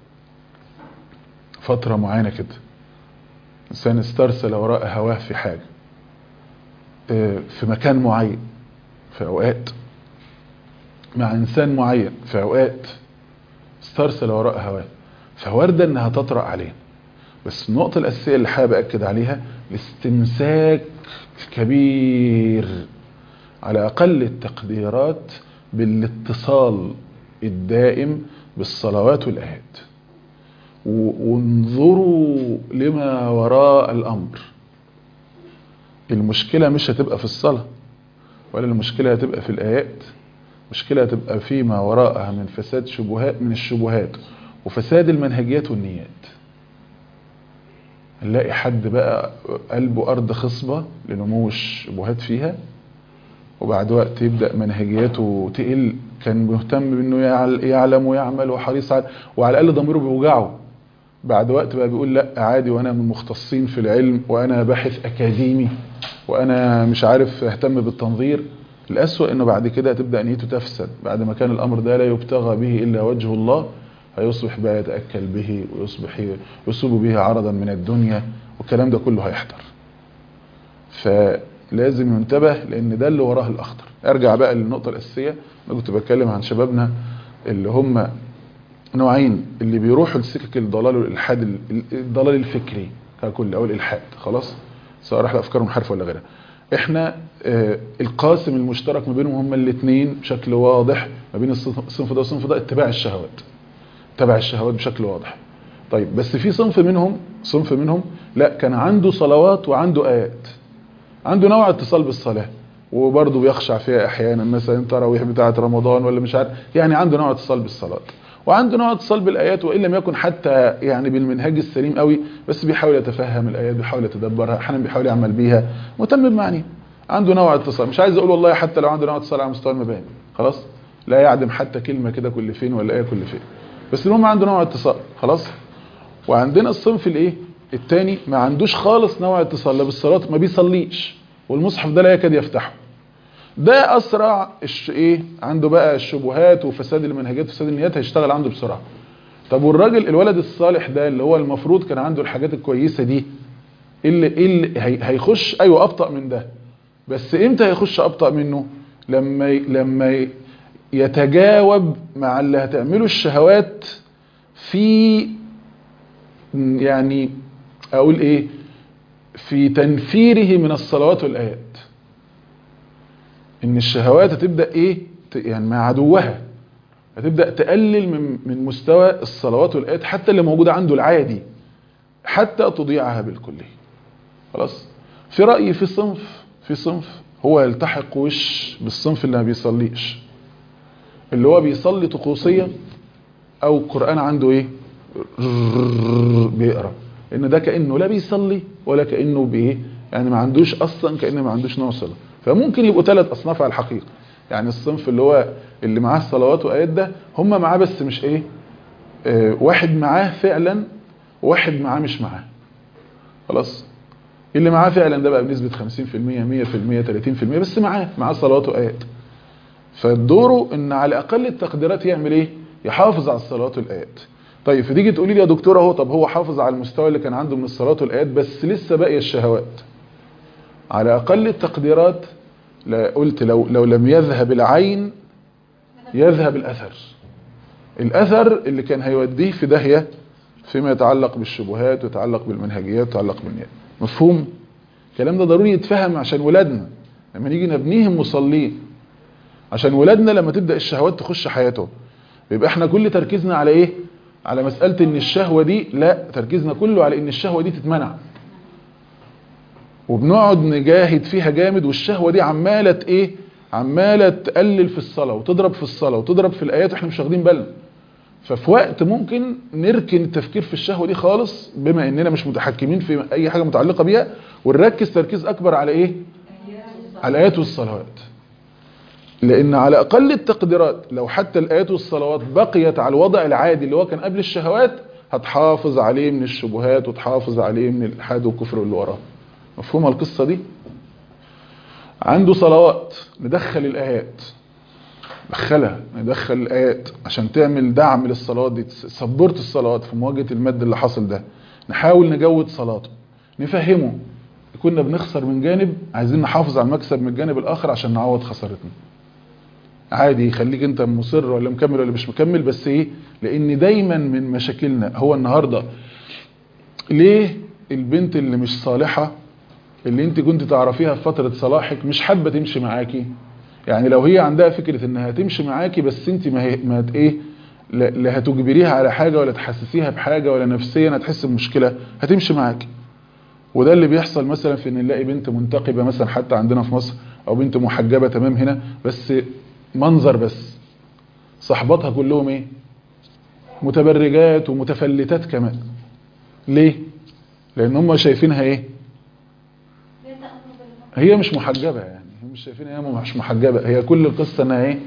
فتره معينه كده انسان استرسل وراء هواه في حاجه آه، في مكان معين في اوقات مع انسان معين في اوقات استرسل وراء هواه فوارده انها تطرأ عليه بس النقطة الأساسية اللي حابب أكد عليها الاستمساك كبير على أقل التقديرات بالاتصال الدائم بالصلوات والآيات و- وانظروا لما وراء الأمر المشكلة مش هتبقى في الصلاة ولا المشكلة هتبقى في الآيات المشكلة هتبقى فيما وراءها من فساد شبهات من الشبهات وفساد المنهجيات والنيات نلاقي حد بقى قلبه أرض خصبة لنمو الشبهات فيها وبعد وقت يبدأ منهجياته تقل كان مهتم بأنه يعل- يعلم ويعمل وحريص على وعلى الأقل ضميره بيوجعه بعد وقت بقى بيقول لا عادي وأنا من المختصين في العلم وأنا باحث أكاديمي وأنا مش عارف أهتم بالتنظير الأسوأ أنه بعد كده هتبدأ نيته تفسد بعد ما كان الأمر ده لا يبتغى به إلا وجه الله هيصبح بقى يتأكل به ويصبح يصيب به عرضا من الدنيا والكلام ده كله هيحضر فلازم ينتبه لان ده اللي وراه الاخطر ارجع بقى للنقطه الاساسيه انا كنت بتكلم عن شبابنا اللي هم نوعين اللي بيروحوا لسكك الضلال والالحاد ال- الضلال الفكري ككل او الالحاد خلاص سواء راح لافكار منحرفه ولا غيرها احنا آه القاسم المشترك ما بينهم هما الاثنين بشكل واضح ما بين الصنف الصنف ده والصنف ده اتباع الشهوات تبع الشهوات بشكل واضح طيب بس في صنف منهم صنف منهم لا كان عنده صلوات وعنده آيات عنده نوع اتصال بالصلاة وبرضه بيخشع فيها احيانا مثلا التراويح بتاعه رمضان ولا مش عارف يعني عنده نوع اتصال بالصلاه وعنده نوع اتصال بالايات وان لم يكن حتى يعني بالمنهج السليم قوي بس بيحاول يتفهم الايات بيحاول يتدبرها احيانا بيحاول يعمل بيها مهتم بمعنى عنده نوع اتصال مش عايز اقول والله حتى لو عنده نوع اتصال على مستوى المباني خلاص لا يعدم حتى كلمه كده كل فين ولا ايه كل فين بس المهم عنده نوع اتصال خلاص وعندنا الصنف الايه الثاني ما عندوش خالص نوع اتصال لا بالصلاه ما بيصليش والمصحف ده لا يكاد يفتحه ده اسرع الش... ايه عنده بقى الشبهات وفساد المنهجات وفساد النيات هيشتغل عنده بسرعه طب والراجل الولد الصالح ده اللي هو المفروض كان عنده الحاجات الكويسه دي إيه اللي إيه اللي هي... هيخش ايوه ابطا من ده بس امتى هيخش ابطا منه لما ي... لما ي... يتجاوب مع اللي هتعمله الشهوات في يعني اقول ايه في تنفيره من الصلوات والايات ان الشهوات هتبدا ايه ت- يعني مع عدوها هتبدا تقلل من من مستوى الصلوات والايات حتى اللي موجوده عنده العادي حتى تضيعها بالكليه خلاص في رايي في صنف في صنف هو يلتحق وش بالصنف اللي ما بيصليش اللي هو بيصلي طقوسيه او القران عنده ايه بيقرا ان ده كانه لا بيصلي ولا كانه بايه يعني ما عندوش اصلا كانه ما عندوش نوع صلاه فممكن يبقوا ثلاث اصناف على الحقيقه يعني الصنف اللي هو اللي معاه الصلوات وايات ده هم معاه بس مش ايه آه واحد معاه فعلا واحد معاه مش معاه خلاص اللي معاه فعلا ده بقى بنسبه 50% 100% 30% بس معاه معاه صلوات وايات فدوره ان على اقل التقديرات يعمل ايه يحافظ على الصلوات والايات طيب فتيجي تقولي لي يا دكتور اهو طب هو حافظ على المستوى اللي كان عنده من الصلوات والايات بس لسه باقيه الشهوات على اقل التقديرات لا قلت لو لو لم يذهب العين يذهب الاثر الاثر اللي كان هيوديه في داهيه فيما يتعلق بالشبهات ويتعلق بالمنهجيات ويتعلق بالنيات مفهوم الكلام ده ضروري يتفهم عشان ولادنا لما نيجي نبنيهم مصلين عشان ولادنا لما تبدا الشهوات تخش حياتهم يبقى احنا كل تركيزنا على ايه على مساله ان الشهوه دي لا تركيزنا كله على ان الشهوه دي تتمنع وبنقعد نجاهد فيها جامد والشهوه دي عماله ايه عماله تقلل في الصلاه وتضرب في الصلاه وتضرب في الايات واحنا مش واخدين بالنا ففي وقت ممكن نركن التفكير في الشهوه دي خالص بما اننا مش متحكمين في اي حاجه متعلقه بيها ونركز تركيز اكبر على ايه على الايات والصلوات لان على اقل التقديرات لو حتى الايات والصلوات بقيت على الوضع العادي اللي هو كان قبل الشهوات هتحافظ عليه من الشبهات وتحافظ عليه من الالحاد والكفر اللي وراه مفهومه القصه دي عنده صلوات ندخل الايات دخلها ندخل الايات عشان تعمل دعم للصلوات دي سبورت الصلوات في مواجهه المد اللي حصل ده نحاول نجود صلاته نفهمه كنا بنخسر من جانب عايزين نحافظ على المكسب من الجانب الاخر عشان نعوض خسارتنا عادي خليك انت مصر ولا مكمل ولا مش مكمل بس ايه لان دايما من مشاكلنا هو النهارده ليه البنت اللي مش صالحه اللي انت كنت تعرفيها في فتره صلاحك مش حابه تمشي معاكي يعني لو هي عندها فكره انها تمشي معاكي بس انت ما هي ما هت ايه لا لا هتجبريها على حاجه ولا تحسسيها بحاجه ولا نفسيا هتحس بمشكله هتمشي معاكي وده اللي بيحصل مثلا في ان نلاقي بنت منتقبه مثلا حتى عندنا في مصر او بنت محجبه تمام هنا بس منظر بس صحباتها كلهم ايه متبرجات ومتفلتات كمان ليه لان هم شايفينها ايه هي مش محجبه يعني هي مش شايفينها هي مش محجبه هي كل القصه انها ايه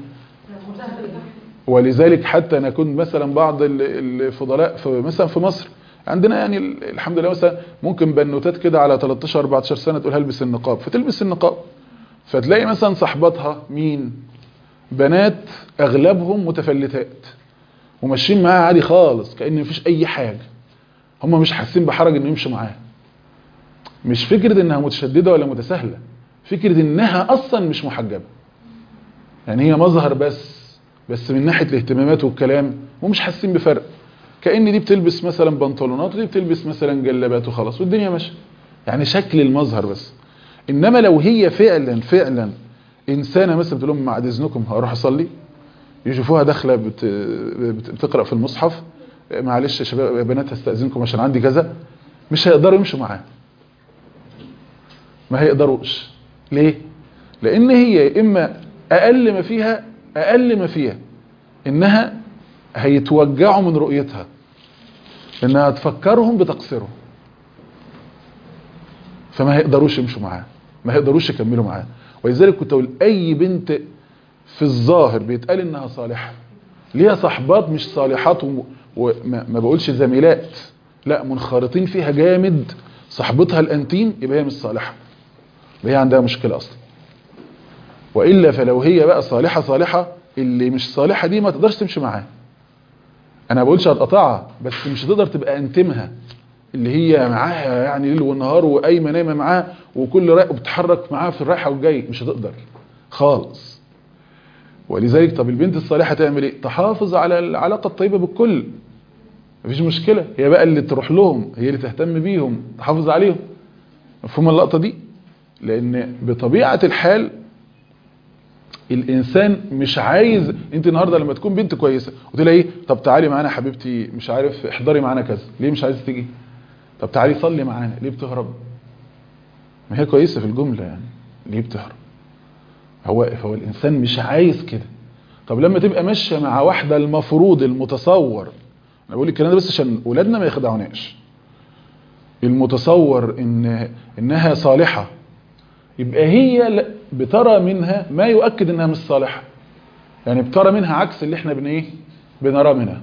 ولذلك حتى انا كنت مثلا بعض ال- الفضلاء في مثلا في مصر عندنا يعني ال- الحمد لله مثلا ممكن بنوتات كده على 13 14 سنه تقول هلبس النقاب فتلبس النقاب فتلاقي مثلا صاحباتها مين بنات اغلبهم متفلتات وماشيين معاها عادي خالص كأن مفيش اي حاجه هم مش حاسين بحرج انه يمشوا معاها مش فكره انها متشدده ولا متساهله فكره انها اصلا مش محجبه يعني هي مظهر بس بس من ناحيه الاهتمامات والكلام ومش حاسين بفرق كأن دي بتلبس مثلا بنطلونات ودي بتلبس مثلا جلابات وخلاص والدنيا ماشيه يعني شكل المظهر بس انما لو هي فعلا فعلا انسانه مثلا بتقول لهم بعد اذنكم هروح اصلي يشوفوها داخله بت... بت... بتقرا في المصحف معلش يا شباب يا بنات هستاذنكم عشان عندي كذا مش هيقدروا يمشوا معاه ما هيقدروش ليه لان هي اما اقل ما فيها اقل ما فيها انها هيتوجعوا من رؤيتها انها تفكرهم بتقصيرهم فما هيقدروش يمشوا معاه ما هيقدروش يكملوا معاه ولذلك كنت اقول اي بنت في الظاهر بيتقال انها صالحه ليها صحبات مش صالحات وما وما ما بقولش زميلات لا منخرطين فيها جامد صاحبتها الانتيم يبقى هي مش صالحه يبقى هي عندها مشكله اصلا والا فلو هي بقى صالحه صالحه اللي مش صالحه دي ما تقدرش تمشي معاه انا ما بقولش هتقطعها بس مش هتقدر تبقى انتمها اللي هي معاها يعني ليل ونهار وقايمه نايمه معاه وكل رايح وبتتحرك معاه في الرايحه والجاي مش هتقدر خالص ولذلك طب البنت الصالحه تعمل ايه تحافظ على العلاقه الطيبه بالكل مفيش مشكله هي بقى اللي تروح لهم هي اللي تهتم بيهم تحافظ عليهم مفهوم اللقطه دي لان بطبيعه الحال الانسان مش عايز انت النهارده لما تكون بنت كويسه قلت لها ايه طب تعالي معانا حبيبتي مش عارف احضري معانا كذا ليه مش عايزه تيجي طب تعالي صلي معانا ليه بتهرب ما هي كويسه في الجمله يعني ليه بتهرب هو هو الانسان مش عايز كده طب لما تبقى ماشيه مع واحده المفروض المتصور انا بقول الكلام ده بس عشان اولادنا ما يخدعوناش المتصور ان انها صالحه يبقى هي ل- بترى منها ما يؤكد انها مش صالحه يعني بترى منها عكس اللي احنا بن ايه بنراه منها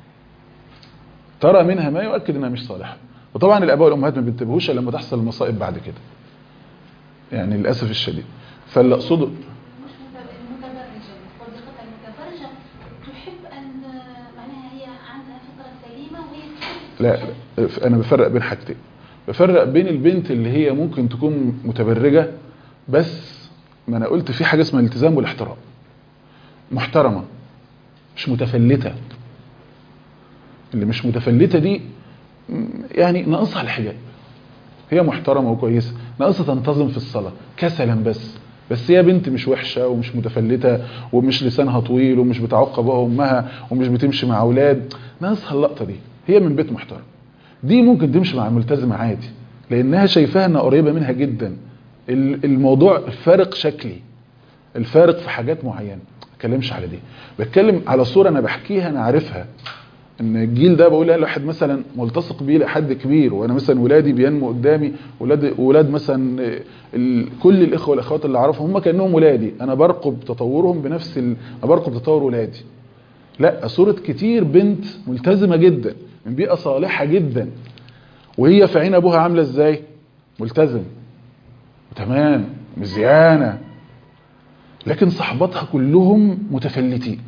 ترى منها ما يؤكد انها مش صالحه وطبعا الاباء والامهات ما بينتبهوش الا لما تحصل المصائب بعد كده يعني للاسف الشديد فاللي اقصده مش متب- المتبرجة صديقتها المتبرجة تحب أن معناها هي عندها فطرة سليمة وهي تحب لا لا، انا بفرق بين حاجتين بفرق بين البنت اللي هي ممكن تكون متبرجة بس ما انا قلت في حاجة اسمها الالتزام والاحترام محترمة مش متفلتة اللي مش متفلتة دي م، يعني ناقصها الحجاب هي محترمة وكويسة ناقصة تنتظم في الصلاة كسلا بس بس هي بنت مش وحشة ومش متفلتة ومش لسانها طويل ومش بتعق ابوها وامها ومش بتمشي مع اولاد ناقصها اللقطة دي هي من بيت محترم دي ممكن تمشي مع الملتزمة عادي لانها شايفاها انها قريبة منها جدا ال- الموضوع فارق شكلي الفارق في حاجات معينة ما اتكلمش على دي بتكلم على صورة انا بحكيها انا عارفها ان الجيل ده بقول لواحد مثلا ملتصق بيه لحد كبير وانا مثلا ولادي بينمو قدامي ولاد ولاد مثلا آه، ال- كل الاخوه والاخوات اللي اعرفهم هم كانهم ولادي انا برقب تطورهم بنفس ال... أنا برقب تطور ولادي لا صوره كتير بنت ملتزمه جدا من بيئه صالحه جدا وهي في عين ابوها عامله ازاي ملتزم تمام مزيانه لكن صحباتها كلهم متفلتين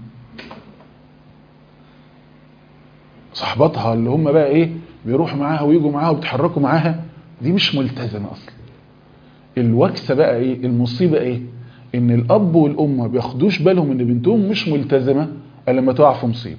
صحباتها اللي هم بقى ايه بيروحوا معاها ويجوا معاها وبيتحركوا معاها دي مش ملتزمه اصلا الوكسه بقى ايه المصيبه ايه ان الاب والام ما بياخدوش بالهم ان بنتهم مش ملتزمه الا لما تقع في مصيبه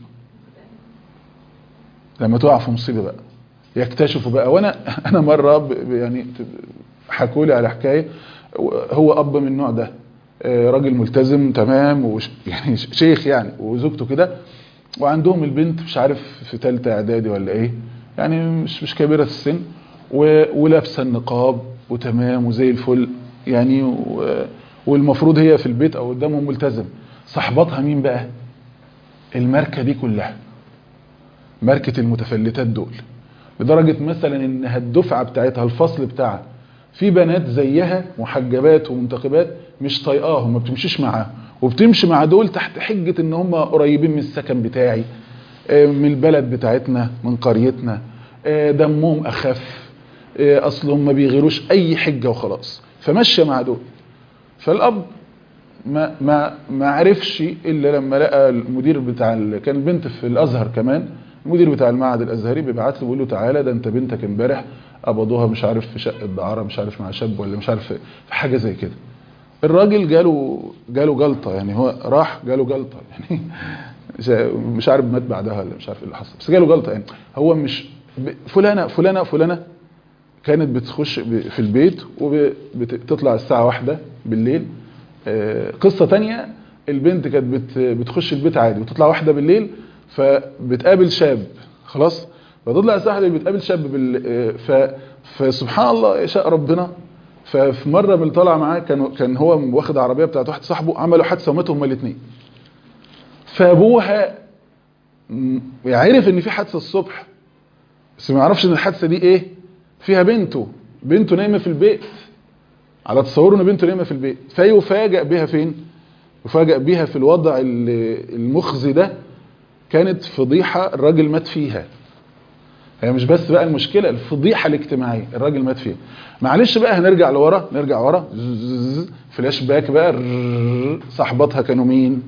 لما تقع في مصيبه بقى يكتشفوا بقى وانا انا مره ب- ب- يعني حكوا لي على حكايه هو اب من النوع ده آه، راجل ملتزم تمام وش يعني شيخ يعني وزوجته كده وعندهم البنت مش عارف في ثالثه اعدادي ولا ايه يعني مش مش كبيره السن و- ولابسه النقاب وتمام وزي الفل يعني و- والمفروض هي في البيت او قدامهم ملتزم صحباتها مين بقى الماركه دي كلها ماركه المتفلتات دول لدرجه مثلا انها الدفعه بتاعتها الفصل بتاعها في بنات زيها محجبات ومنتقبات مش طايقاهم ما بتمشيش معاهم وبتمشي مع دول تحت حجه ان هم قريبين من السكن بتاعي آه، من البلد بتاعتنا من قريتنا آه، دمهم اخف آه، اصلهم ما بيغيروش اي حجه وخلاص فمشى مع دول فالاب ما ما ما عرفش الا لما لقى المدير بتاع ال... كان البنت في الازهر كمان المدير بتاع المعهد الازهري بيبعت له بيقول له تعالى ده انت بنتك امبارح قبضوها مش عارف في شقه دعاره مش عارف مع شاب ولا مش عارف في حاجه زي كده الراجل جاله جاله جلطه يعني هو راح جاله جلطه يعني مش- مش عارف مات بعدها ولا مش عارف ايه اللي حصل بس جاله جلطه يعني هو مش ب- فلانه فلانه فلانه كانت بتخش ب- في البيت وبتطلع الساعه واحدة بالليل آه، قصة تانية البنت كانت بت- بتخش البيت عادي وتطلع واحدة بالليل فبتقابل شاب خلاص فتطلع الساعة واحدة بتقابل شاب بال... آه، ف... فسبحان الله يشاء ربنا ففي مرة من اللي طالع معاه كان كان هو واخد عربية بتاعت واحد صاحبه عملوا حادثة وماتوا هما الاثنين فابوها م- عرف ان في حادثة الصبح بس ما يعرفش ان الحادثة دي ايه فيها بنته بنته نايمة في البيت على تصوره ان بنته نايمه في البيت فيفاجئ بها فين يفاجئ بها في الوضع ال- المخزي ده كانت فضيحه الراجل مات فيها هي مش بس بقى المشكله الفضيحه الاجتماعيه الراجل مات فيها معلش بقى هنرجع لورا نرجع ورا زز- فلاش باك بقى رررر، صاحباتها كانوا مين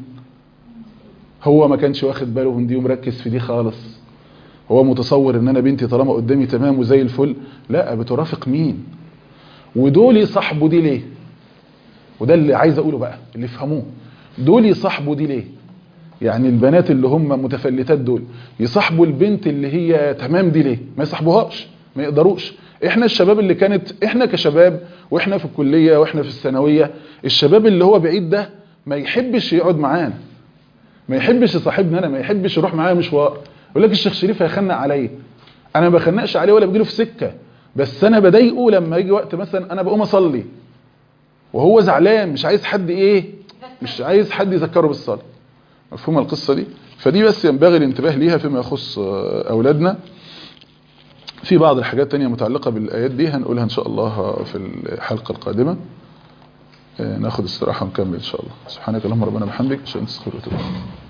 هو ما كانش واخد باله من دي ومركز في دي خالص هو متصور ان انا بنتي طالما قدامي تمام وزي الفل لا بترافق مين ودول يصاحبوا دي ليه وده اللي عايز اقوله بقى اللي يفهموه دول يصاحبوا دي ليه يعني البنات اللي هم متفلتات دول يصاحبوا البنت اللي هي تمام دي ليه ما يصاحبوهاش ما يقدروش احنا الشباب اللي كانت احنا كشباب واحنا في الكلية واحنا في الثانوية الشباب اللي هو بعيد ده ما يحبش يقعد معانا ما يحبش يصاحبني انا ما يحبش يروح معايا مشوار يقول لك الشيخ شريف هيخنق عليا انا ما بخنقش عليه ولا بجيله في سكه بس انا بضايقه لما يجي وقت مثلا انا بقوم اصلي وهو زعلان مش عايز حد ايه مش عايز حد يذكره بالصلاه مفهوم القصه دي فدي بس ينبغي الانتباه ليها فيما يخص آه، اولادنا في بعض الحاجات تانية متعلقة بالآيات دي هنقولها إن شاء الله في الحلقة القادمة آه، ناخد استراحة ونكمل إن شاء الله سبحانك اللهم ربنا بحمدك عشان تستغفر وتوب